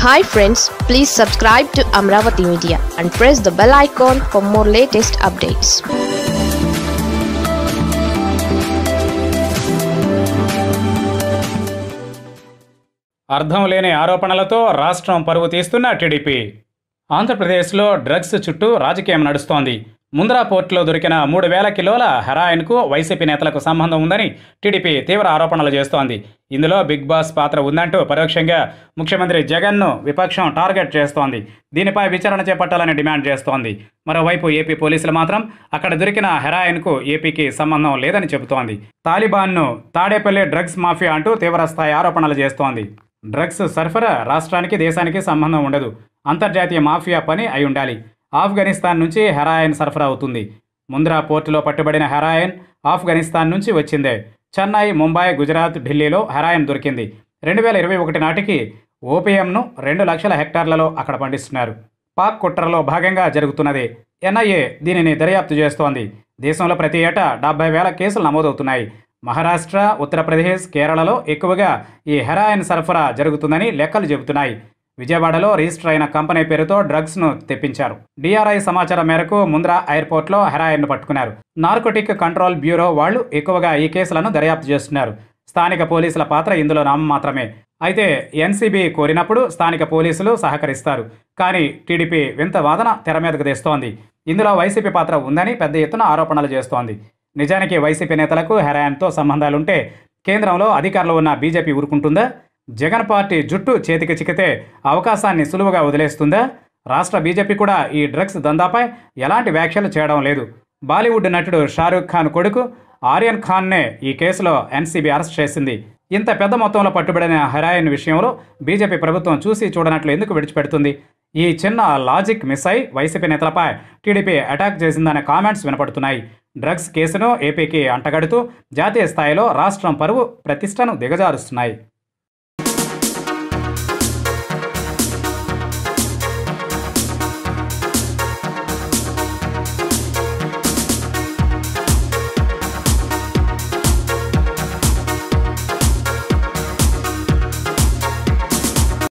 hi friends please subscribe to Amaravati media and press the bell icon for more latest updates అర్థం లేని ఆరోపణలతో రాష్ట్రం పరువు తీస్తున్న టీడీపీ ఆంధ్రప్రదేశ్లో డ్రగ్స్ చుట్టూ రాజకీయం నడుస్తోంది ముంద్రా పోర్టులో దొరికిన మూడు వేల కిలోల హెరాయిన్కు వైసీపీ నేతలకు సంబంధం ఉందని టీడీపీ తీవ్ర ఆరోపణలు చేస్తోంది ఇందులో బిగ్ బాస్ పాత్ర ఉందంటూ పరోక్షంగా ముఖ్యమంత్రి జగన్ను విపక్షం టార్గెట్ చేస్తోంది దీనిపై విచారణ చేపట్టాలని డిమాండ్ చేస్తోంది మరోవైపు ఏపీ పోలీసులు మాత్రం అక్కడ దొరికిన హెరాయిన్కు ఏపీకి సంబంధం లేదని చెబుతోంది తాలిబాన్ను తాడేపల్లి డ్రగ్స్ మాఫియా అంటూ తీవ్రస్థాయి ఆరోపణలు చేస్తోంది డ్రగ్స్ సరఫరా రాష్ట్రానికి దేశానికి సంబంధం ఉండదు అంతర్జాతీయ మాఫియా పని అయి ఉండాలి ఆఫ్ఘనిస్తాన్ నుంచి హెరాయిన్ సరఫరా అవుతుంది ముంద్రా పోర్టులో పట్టుబడిన హెరాయిన్ ఆఫ్ఘనిస్తాన్ నుంచి వచ్చిందే చెన్నై ముంబై గుజరాత్ ఢిల్లీలో హెరాయిన్ దొరికింది రెండు వేల ఇరవై ఒకటి నాటికి ఓపీఎంను రెండు లక్షల హెక్టార్లలో అక్కడ పండిస్తున్నారు పాక్ కుట్రలో భాగంగా జరుగుతున్నది ఎన్ఐఏ దీనిని దర్యాప్తు చేస్తోంది దేశంలో ప్రతి ఏటా డెబ్బై వేల కేసులు నమోదవుతున్నాయి మహారాష్ట్ర ఉత్తరప్రదేశ్ కేరళలో ఎక్కువగా ఈ హెరాయిన్ సరఫరా జరుగుతుందని లెక్కలు చెబుతున్నాయి విజయవాడలో రిజిస్టర్ అయిన కంపెనీ పేరుతో డ్రగ్స్ను తెప్పించారు డిఆర్ఐ సమాచారం మేరకు ముంద్రా ఎయిర్పోర్ట్లో హెరాయిన్ను పట్టుకున్నారు నార్కోటిక్ కంట్రోల్ బ్యూరో వాళ్ళు ఎక్కువగా ఈ కేసులను దర్యాప్తు చేస్తున్నారు స్థానిక పోలీసుల పాత్ర ఇందులో నామం మాత్రమే అయితే ఎన్సీబీ కోరినప్పుడు స్థానిక పోలీసులు సహకరిస్తారు కానీ టీడీపీ వింత వాదన తెర మీదకు తెస్తోంది ఇందులో వైసీపీ పాత్ర ఉందని పెద్ద ఎత్తున ఆరోపణలు చేస్తోంది నిజానికి వైసీపీ నేతలకు హెరాయిన్తో సంబంధాలుంటే కేంద్రంలో అధికారంలో ఉన్న బీజేపీ ఊరుకుంటుందా జగన్ పార్టీ జుట్టు చేతికి చిక్కితే అవకాశాన్ని సులువుగా వదిలేస్తుందా రాష్ట్ర బీజేపీ కూడా ఈ డ్రగ్స్ దందాపై ఎలాంటి వ్యాఖ్యలు చేయడం లేదు బాలీవుడ్ నటుడు షారూఖ్ ఖాన్ కొడుకు ఆర్యన్ ఖాన్నే ఈ కేసులో ఎన్సీబీ అరెస్ట్ చేసింది ఇంత పెద్ద మొత్తంలో పట్టుబడిన హెరాయిన్ విషయంలో బీజేపీ ప్రభుత్వం చూసి చూడనట్లు ఎందుకు విడిచిపెడుతుంది ఈ చిన్న లాజిక్ మిస్ అయి వైసీపీ నేతలపై టీడీపీ అటాక్ చేసిందనే కామెంట్స్ వినపడుతున్నాయి డ్రగ్స్ కేసును ఏపీకి అంటగడుతూ జాతీయ స్థాయిలో రాష్ట్రం పరువు ప్రతిష్టను దిగజారుస్తున్నాయి